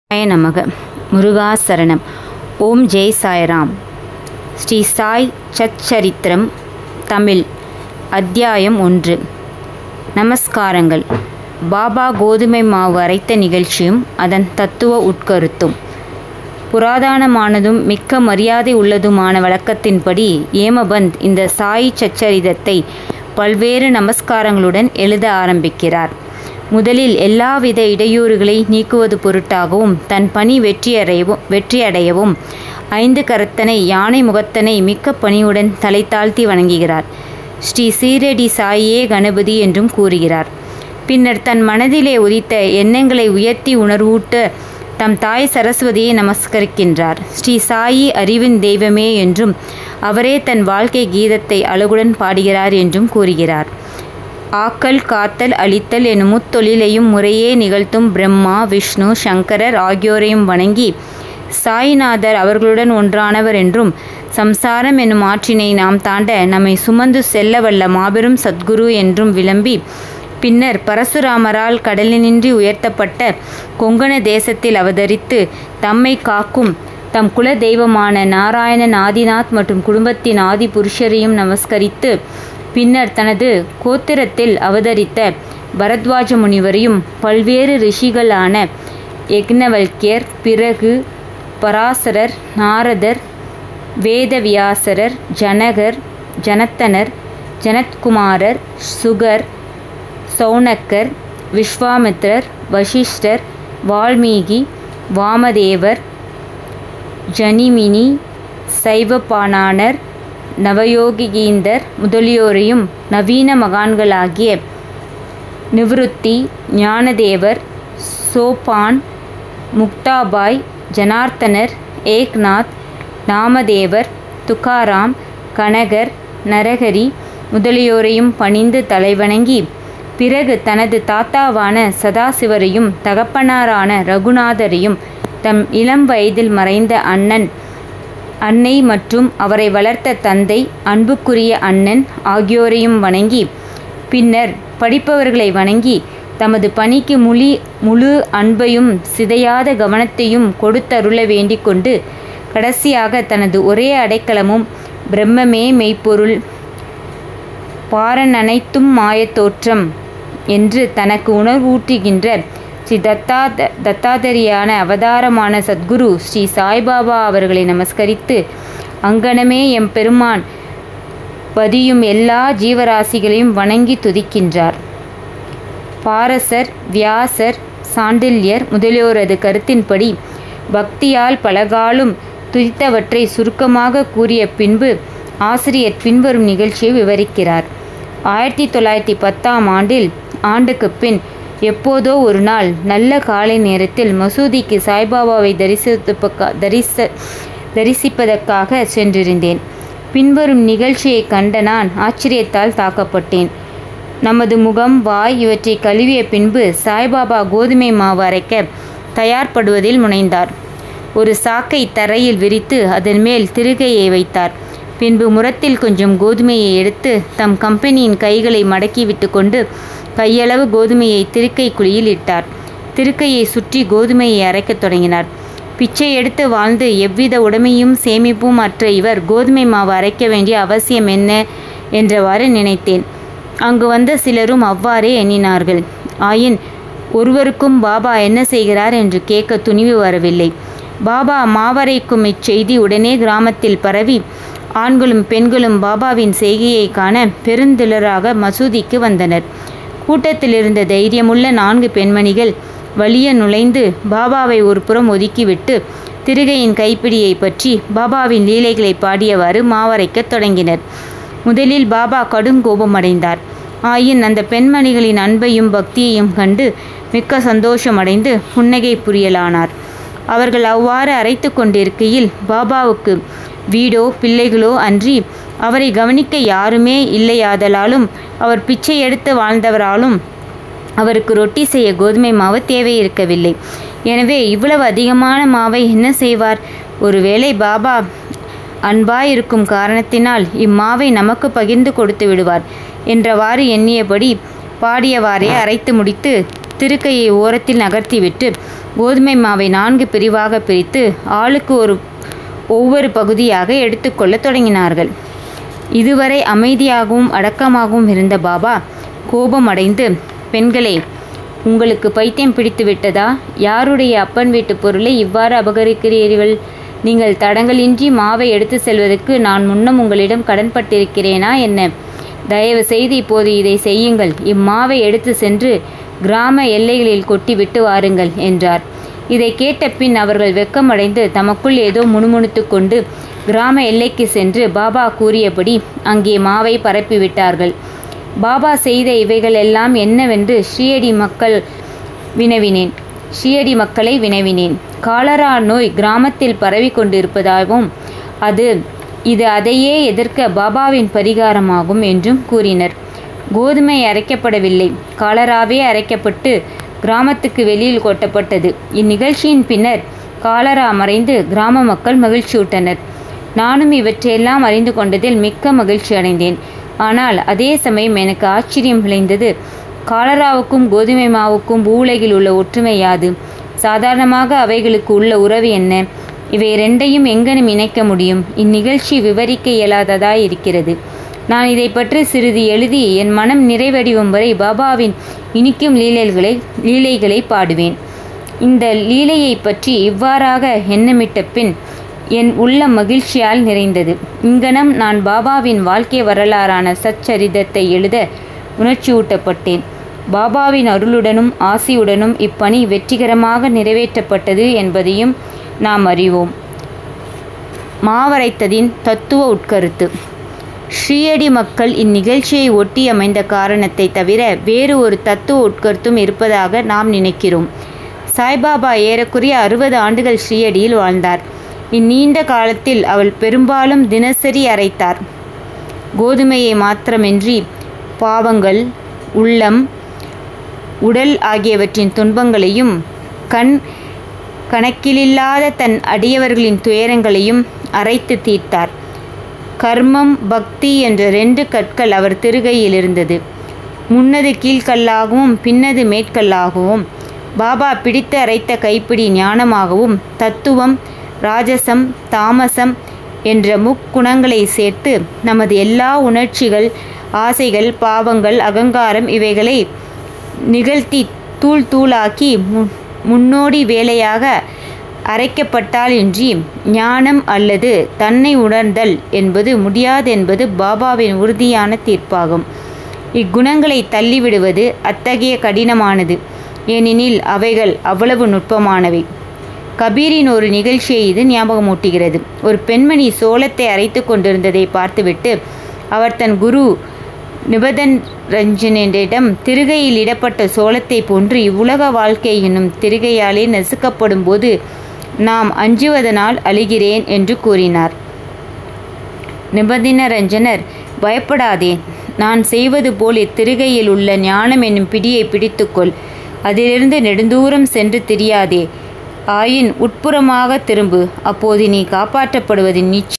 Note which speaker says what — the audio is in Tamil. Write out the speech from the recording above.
Speaker 1: ஆய நமக முருகா சரணம் ஓம் ஜெய் சாய்ராம் ஸ்ரீ சாய் சச்சரித்திரம் தமிழ் அத்தியாயம் ஒன்று நமஸ்காரங்கள் பாபா கோதுமை மாவு அரைத்த நிகழ்ச்சியும் அதன் தத்துவ உட்கருத்தும் புராதனமானதும் மிக்க மரியாதை உள்ளதுமான வழக்கத்தின்படி ஏமபந்த் இந்த சாய் சச்சரிதத்தை பல்வேறு நமஸ்காரங்களுடன் எழுத ஆரம்பிக்கிறார் முதலில் எல்லாவித இடையூறுகளை நீக்குவது பொருட்டாகவும் தன் பணி வெற்றியடையவும் வெற்றியடையவும் ஐந்து கரத்தனை யானை முகத்தனை மிக்க பணியுடன் தலை தாழ்த்தி வணங்குகிறார் ஸ்ரீ சீரடி சாயே கணபதி என்றும் கூறுகிறார் பின்னர் தன் மனதிலே உதித்த எண்ணங்களை உயர்த்தி உணர்வூட்ட தம் தாய் சரஸ்வதியை நமஸ்கரிக்கின்றார் ஸ்ரீ சாயி அறிவின் தெய்வமே என்றும் அவரே தன் வாழ்க்கை கீதத்தை அழகுடன் பாடுகிறார் என்றும் கூறுகிறார் ஆக்கல் காத்தல் அழித்தல் எனும் முத்தொழிலையும் முறையே நிகழ்த்தும் பிரம்மா விஷ்ணு சங்கரர் ஆகியோரையும் வணங்கி சாய்நாதர் அவர்களுடன் ஒன்றானவர் என்றும் சம்சாரம் என்னும் ஆற்றினை நாம் தாண்ட நம்மை சுமந்து செல்ல வல்ல மாபெரும் சத்குரு என்றும் விளம்பி பின்னர் பரசுராமரால் கடலினின்றி உயர்த்தப்பட்ட கொங்கண தேசத்தில் அவதரித்து தம்மை காக்கும் தம் குல தெய்வமான நாராயணன் ஆதிநாத் மற்றும் குடும்பத்தின் ஆதி புருஷரையும் நமஸ்கரித்து பின்னர் தனது கோத்திரத்தில் அவதரித்த பரத்வாஜ முனிவரையும் பல்வேறு ரிஷிகளான யக்னவல்கியர் பிறகு பராசரர் நாரதர் வேதவியாசரர் ஜனகர் ஜனத்தனர் ஜனத்குமாரர் சுகர் சௌனக்கர் விஸ்வாமித்ரர் வசிஷ்டர் வால்மீகி வாமதேவர் ஜனிமினி சைவபாணானர் நவயோகிகீந்தர் முதலியோரையும் நவீன மகான்களாகிய நிவிருத்தி ஞானதேவர் சோபான் முக்தாபாய் ஜனார்த்தனர் ஏக்நாத் நாமதேவர் துகாராம் கனகர் நரஹரி முதலியோரையும் பணிந்து தலைவணங்கி பிறகு தனது தாத்தாவான சதாசிவரையும் தகப்பனாரான ரகுநாதரையும் தம் இளம் வயதில் மறைந்த அண்ணன் அன்னை மற்றும் அவரை வளர்த்த தந்தை அன்புக்குரிய அண்ணன் ஆகியோரையும் வணங்கி பின்னர் படிப்பவர்களை வணங்கி தமது பணிக்கு முழி முழு அன்பையும் சிதையாத கவனத்தையும் கொடுத்தருள வேண்டிக் கொண்டு கடைசியாக தனது ஒரே அடைக்கலமும் பிரம்மமே மெய்ப்பொருள் பாரன் அனைத்தும் மாயத்தோற்றம் என்று தனக்கு உணர்வூட்டுகின்ற ஸ்ரீ தத்தா தத்தாதரியான அவதாரமான சத்குரு ஸ்ரீ சாய்பாபா அவர்களை நமஸ்கரித்து அங்கனமே எம் பெருமான் பதியும் எல்லா ஜீவராசிகளையும் வணங்கி துதிக்கின்றார் பாரசர் வியாசர் சாண்டில்யர் முதலியோரது கருத்தின்படி பக்தியால் பலகாலும் துதித்தவற்றை சுருக்கமாக கூறிய பின்பு ஆசிரியர் பின்வரும் நிகழ்ச்சியை விவரிக்கிறார் ஆயிரத்தி தொள்ளாயிரத்தி பத்தாம் ஆண்டில் ஆண்டுக்கு பின் எப்போதோ ஒரு நாள் நல்ல காலை நேரத்தில் மசூதிக்கு சாய்பாபாவை தரிசிப்பக்கா தரிச தரிசிப்பதற்காக சென்றிருந்தேன் பின்வரும் நிகழ்ச்சியை கண்ட நான் ஆச்சரியத்தால் தாக்கப்பட்டேன் நமது முகம் வாய் இவற்றை கழுவிய பின்பு சாய்பாபா கோதுமை மாவு அரைக்க தயார்படுவதில் முனைந்தார் ஒரு சாக்கை தரையில் விரித்து அதன் மேல் திருகையை வைத்தார் பின்பு முரத்தில் கொஞ்சம் கோதுமையை எடுத்து தம் கம்பெனியின் கைகளை மடக்கிவிட்டு கொண்டு கையளவு கோதுமையை திருக்கை குழியில் இட்டார் திருக்கையை சுற்றி கோதுமையை அரைக்கத் தொடங்கினார் பிச்சை எடுத்து வாழ்ந்து எவ்வித உடைமையும் சேமிப்பும் அற்ற இவர் கோதுமை மாவு அரைக்க வேண்டிய அவசியம் என்ன என்றவாறு நினைத்தேன் அங்கு வந்த சிலரும் அவ்வாறே எண்ணினார்கள் ஆயின் ஒருவருக்கும் பாபா என்ன செய்கிறார் என்று கேட்க துணிவு வரவில்லை பாபா மாவரைக்கும் இச்செய்தி உடனே கிராமத்தில் பரவி ஆண்களும் பெண்களும் பாபாவின் செய்கையை காண பெருந்திலராக மசூதிக்கு வந்தனர் கூட்டத்தில் இருந்த தைரியமுள்ள நான்கு பெண்மணிகள் வலிய நுழைந்து பாபாவை ஒரு புறம் ஒதுக்கிவிட்டு திருகையின் கைப்பிடியை பற்றி பாபாவின் லீலைகளை பாடியவாறு மாவரைக்கத் தொடங்கினர் முதலில் பாபா கடுங்கோபமடைந்தார் ஆயின் அந்த பெண்மணிகளின் அன்பையும் பக்தியையும் கண்டு மிக்க சந்தோஷமடைந்து புன்னகை புரியலானார் அவர்கள் அவ்வாறு அரைத்து கொண்டிருக்கையில் பாபாவுக்கு வீடோ பிள்ளைகளோ அன்றி அவரை கவனிக்க யாருமே இல்லையாதலாலும் அவர் பிச்சை எடுத்து வாழ்ந்தவராலும் அவருக்கு ரொட்டி செய்ய கோதுமை மாவு தேவை இருக்கவில்லை எனவே இவ்வளவு அதிகமான மாவை என்ன செய்வார் ஒருவேளை பாபா அன்பாயிருக்கும் காரணத்தினால் இம்மாவை நமக்கு பகிர்ந்து கொடுத்து விடுவார் என்றவாறு எண்ணியபடி பாடியவாறே அரைத்து முடித்து திருக்கையை ஓரத்தில் நகர்த்திவிட்டு கோதுமை மாவை நான்கு பிரிவாக பிரித்து ஆளுக்கு ஒரு ஒவ்வொரு பகுதியாக எடுத்துக்கொள்ளத் தொடங்கினார்கள் இதுவரை அமைதியாகவும் அடக்கமாகவும் இருந்த பாபா கோபமடைந்து பெண்களே உங்களுக்கு பைத்தியம் பிடித்து விட்டதா யாருடைய அப்பன் வீட்டு பொருளை இவ்வாறு அபகரிக்கிறீர்கள் நீங்கள் தடங்களின்றி மாவை எடுத்து செல்வதற்கு நான் முன்னம் உங்களிடம் கடன்பட்டிருக்கிறேனா என்ன தயவு செய்து இப்போது இதை செய்யுங்கள் இம்மாவை எடுத்து சென்று கிராம எல்லைகளில் கொட்டிவிட்டு வாருங்கள் என்றார் இதை கேட்ட பின் அவர்கள் வெக்கமடைந்து தமக்குள் ஏதோ முணுமுணுத்து கொண்டு கிராம எல்லைக்கு சென்று பாபா கூறியபடி அங்கே மாவை பரப்பிவிட்டார்கள் பாபா செய்த இவைகள் எல்லாம் என்னவென்று ஷியடி மக்கள் வினவினேன் ஷியடி மக்களை வினவினேன் காலரா நோய் கிராமத்தில் பரவி கொண்டிருப்பதாகவும் அது இது அதையே எதிர்க்க பாபாவின் பரிகாரமாகும் என்றும் கூறினர் கோதுமை அரைக்கப்படவில்லை காலராவே அரைக்கப்பட்டு கிராமத்துக்கு வெளியில் கொட்டப்பட்டது இந்நிகழ்ச்சியின் பின்னர் காலரா மறைந்து கிராம மக்கள் மகிழ்ச்சியூட்டனர் நானும் இவற்றையெல்லாம் அறிந்து கொண்டதில் மிக்க மகிழ்ச்சி அடைந்தேன் ஆனால் அதே சமயம் எனக்கு ஆச்சரியம் விளைந்தது காலராவுக்கும் கோதுமை மாவுக்கும் பூவுலகில் உள்ள ஒற்றுமை யாது சாதாரணமாக அவைகளுக்கு உள்ள உறவு என்ன இவை ரெண்டையும் எங்கனும் இணைக்க முடியும் இந்நிகழ்ச்சி விவரிக்க இயலாததாய் இருக்கிறது நான் இதை பற்றி சிறிது எழுதி என் மனம் நிறைவடிவும் வரை பாபாவின் இனிக்கும் லீலைகளை லீலைகளை பாடுவேன் இந்த லீலையை பற்றி இவ்வாறாக எண்ணமிட்ட பின் என் உள்ள மகிழ்ச்சியால் நிறைந்தது இங்கனம் நான் பாபாவின் வாழ்க்கை வரலாறான சச்சரிதத்தை எழுத உணர்ச்சியூட்டப்பட்டேன் பாபாவின் அருளுடனும் ஆசியுடனும் இப்பணி வெற்றிகரமாக நிறைவேற்றப்பட்டது என்பதையும் நாம் அறிவோம் மாவரைத்ததின் தத்துவ உட்கருத்து ஷீயடி மக்கள் இந்நிகழ்ச்சியை ஒட்டி அமைந்த காரணத்தை தவிர வேறு ஒரு தத்துவ உட்கருத்தும் இருப்பதாக நாம் நினைக்கிறோம் சாய்பாபா ஏறக்குறைய அறுபது ஆண்டுகள் ஷீயடியில் வாழ்ந்தார் இந்நீண்ட காலத்தில் அவள் பெரும்பாலும் தினசரி அரைத்தார் கோதுமையை மாத்திரமின்றி பாவங்கள் உள்ளம் உடல் ஆகியவற்றின் துன்பங்களையும் கண் கணக்கிலில்லாத தன் அடியவர்களின் துயரங்களையும் அரைத்து தீர்த்தார் கர்மம் பக்தி என்ற ரெண்டு கற்கள் அவர் திருகையில் இருந்தது முன்னது கீழ்கல்லாகவும் பின்னது மேற்கல்லாகவும் பாபா பிடித்து அரைத்த கைப்பிடி ஞானமாகவும் தத்துவம் ராஜசம் தாமசம் என்ற முக்குணங்களை சேர்த்து நமது எல்லா உணர்ச்சிகள் ஆசைகள் பாவங்கள் அகங்காரம் இவைகளை நிகழ்த்தி தூள் தூளாக்கி மு- முன்னோடி வேலையாக அரைக்கப்பட்டாலின்றி ஞானம் அல்லது தன்னை உணர்தல் என்பது முடியாதென்பது பாபாவின் உறுதியான தீர்ப்பாகும் இக்குணங்களை தள்ளிவிடுவது அத்தகைய கடினமானது ஏனெனில் அவைகள் அவ்வளவு நுட்பமானவை கபீரின் ஒரு நிகழ்ச்சியை இது ஞாபகமூட்டுகிறது ஒரு பெண்மணி சோளத்தை அரைத்து கொண்டிருந்ததை பார்த்துவிட்டு அவர் தன் குரு நிபதன் ரஞ்சனிடம் திருகையில் இடப்பட்ட சோளத்தை போன்று இவ்வுலக வாழ்க்கை என்னும் திருகையாலே நசுக்கப்படும் போது நாம் அஞ்சுவதனால் அழுகிறேன் என்று கூறினார் நிபதின ரஞ்சனர் பயப்படாதே நான் செய்வது போல் இத்திருகையில் உள்ள ஞானம் என்னும் பிடியை பிடித்துக்கொள் அதிலிருந்து நெடுந்தூரம் சென்று திரியாதே ஆயின் உட்புறமாக திரும்பு அப்போது நீ காப்பாற்றப்படுவது நிச்சயம்